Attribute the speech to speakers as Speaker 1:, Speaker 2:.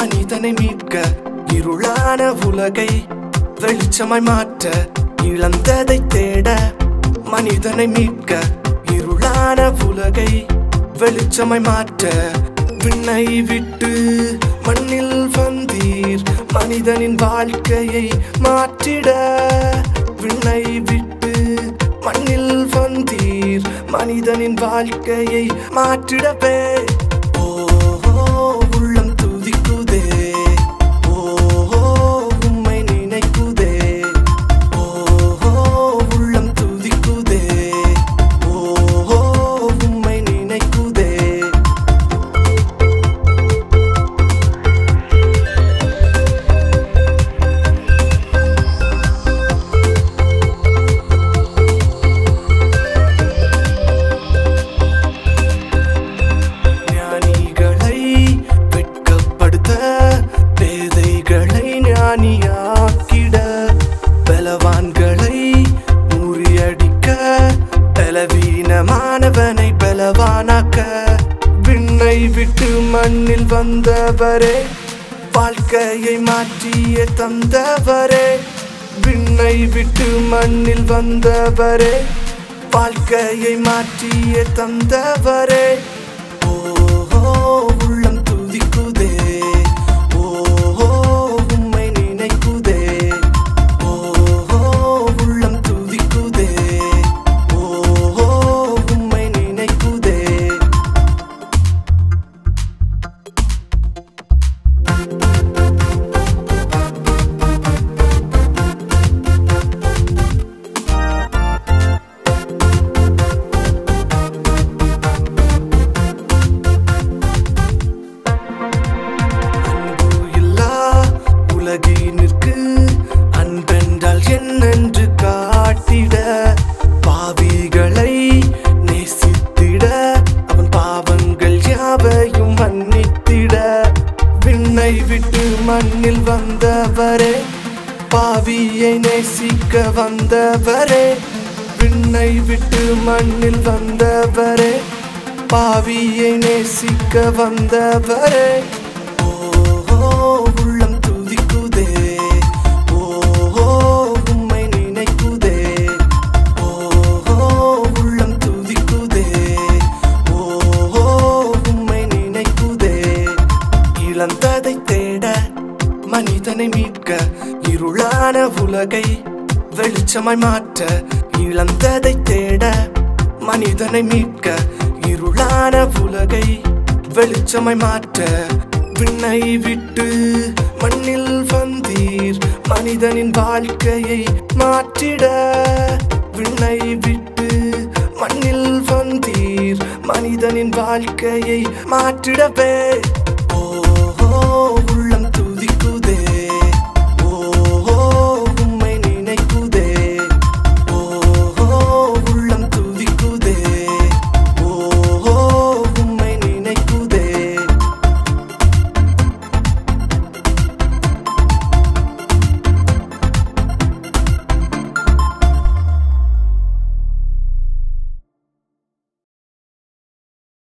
Speaker 1: மனிதனை மீட்க இருளான உலகை வெளிச்சமாய் மாற்ற இழந்ததை தேட மனிதனை மீட்க இருளான உலகை வெளிச்சமாய் மாற்ற விண்ணை விட்டு மண்ணில் வந்தீர் மனிதனின் வாழ்க்கையை மாற்றிட விண்ணை விட்டு மண்ணில் வந்தீர் மனிதனின் வாழ்க்கையை மாற்றிடவே ஓ உள்ளம் துதிக்குதே ஓ உம்மை நினைக்குதே ஓ உள்ளம் துதிக்குதே ஓ உம்மை நினைக்குதே ஞானிகளை வெட்கப்படுத்த பேதைகளை ஞானியாக்கிட பலவான்களை முறியடிக்க பலவீனமானவனை பலவானாக்க விண்ணை விட்டு மண்ணில் வந்தவரே வாழ்க்கையை மாற்றிய தந்தவரே விண்ணை விட்டு மண்ணில் வந்தவரே வாழ்க்கையை மாற்றிய தந்தவரே ஓ உள்ளம் துதிக்குதே ஓ உம்மை நினைக்குதே ஓ உள்ளம் துதிக்குதே ஓ உம்மை நினைக்குதே அன்பு இல்லா உலகினிற்கு அன்பென்றால் என்னென்று காட்டிட பாவிகளை நேசித்திட அவன் பாவங்கள் யாவையும் மன்னித்திட விண்ணை விட்டு மண்ணில் வந்தவரே பாவியை நேசிக்க வந்தவரே விண்ணை விட்டு மண்ணில் வந்தவரே பாவியை நேசிக்க வந்தவரே ஓ உள்ளம் துதிக்குதே ஓ உம்மை நினைக்குதே ஓ உள்ளம் துதிக்குதே ஓ உம்மை நினைக்குதே இழந்ததை தேட மனிதனை மீட்க இருளான உலகை வெளிச்சமாய் மாற்ற இழந்ததை தேட மனிதனை மீட்க இருளான உலகை வெளிச்சமாய் மாற்ற விண்ணை விட்டு மண்ணில் வந்தீர் மனிதனின் வாழ்க்கையை மாற்றிட விண்ணை விட்டு மண்ணில் வந்தீர் மனிதனின் வாழ்க்கையை மாற்றிடவே